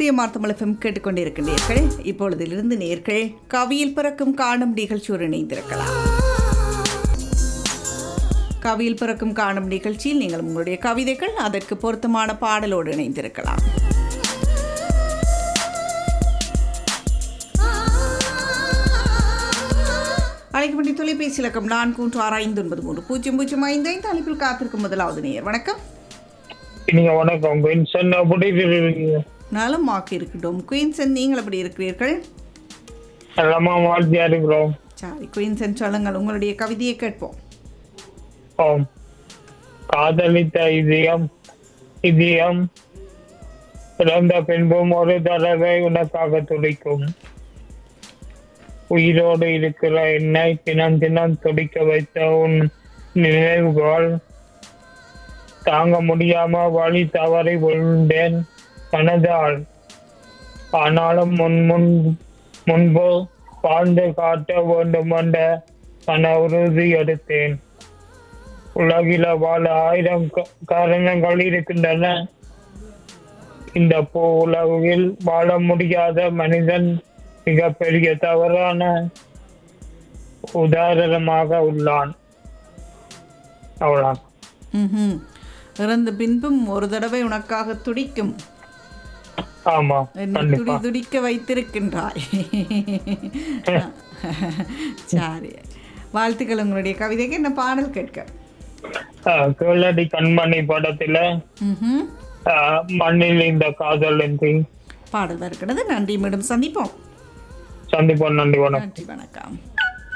CMR தமிழகம் கேட்டுக்கொண்டிருக்கின்றீர்கள் இப்பொழுதிலிருந்து நேர்கள் கவியில் பிறக்கும் காணும் நிகழ்ச்சியோடு இணைந்திருக்கலாம் கவியில் பிறக்கும் காணும் நிகழ்ச்சியில் நீங்கள் உங்களுடைய கவிதைகள் அதற்கு பொருத்தமான பாடலோடு இணைந்திருக்கலாம் அழைக்க வேண்டிய தொலைபேசி இலக்கம் நான்கு ஒன்று ஆறு ஐந்து ஒன்பது மூன்று பூஜ்ஜியம் பூஜ்ஜியம் ஐந்து ஐந்து அழைப்பில் காத்திருக்கும் முதலாவது நேயர் வணக்கம் நீங்க வணக்கம் வின்சன் எப்படி இருக்கீங்க நலமாக்கி இருக்கட்டும் குயின்சன் நீங்கள் எப்படி இருக்கிறீர்கள் நலமா வாழ்த்தியா இருக்கிறோம் சரி குயின்சன் சொல்லுங்கள் உங்களுடைய கவிதையை கேட்போம் ஆம் காதலித்த இதயம் இதயம் பிறந்த பின்பும் ஒரு தடவை உனக்காக துடிக்கும் உயிரோடு இருக்கிற என்னை தினம் தினம் துடிக்க வைத்த உன் நினைவுகள் தாங்க முடியாம வழி தவறி விழுந்தேன் மனதால் ஆனாலும் முன் முன் முன்பு வாழ்ந்து காட்ட வேண்டும் என்ற மன உறுதி எடுத்தேன் உலகில வாழ ஆயிரம் க- காரணங்கள் இருக்கின்றன இந்த பூ உலகில் வாழ முடியாத மனிதன் மிகப்பெரிய தவறான உதாரணமாக உள்ளான் அவ்வளோ ம்ஹும். இறந்த பின்பும் ஒரு தடவை உனக்காக துடிக்கும் ஆமா என்னை துடி கண்டிப்பா துடிக்க வைத்திருக்கின்றாய் சரி வாழ்த்துக்கள் உங்களுடைய கவிதைக்கு என்ன பாடல் கேட்க ஆஹ் கேளடி கண்மணி படத்துல ம்ஹும். ஆஹ் மண்ணில் இந்த காதல் என்று பாடல் வருகிறது நன்றி மீண்டும் சந்திப்போம் சந்திப்போம் நன்றி வணக்கம் நன்றி வணக்கம்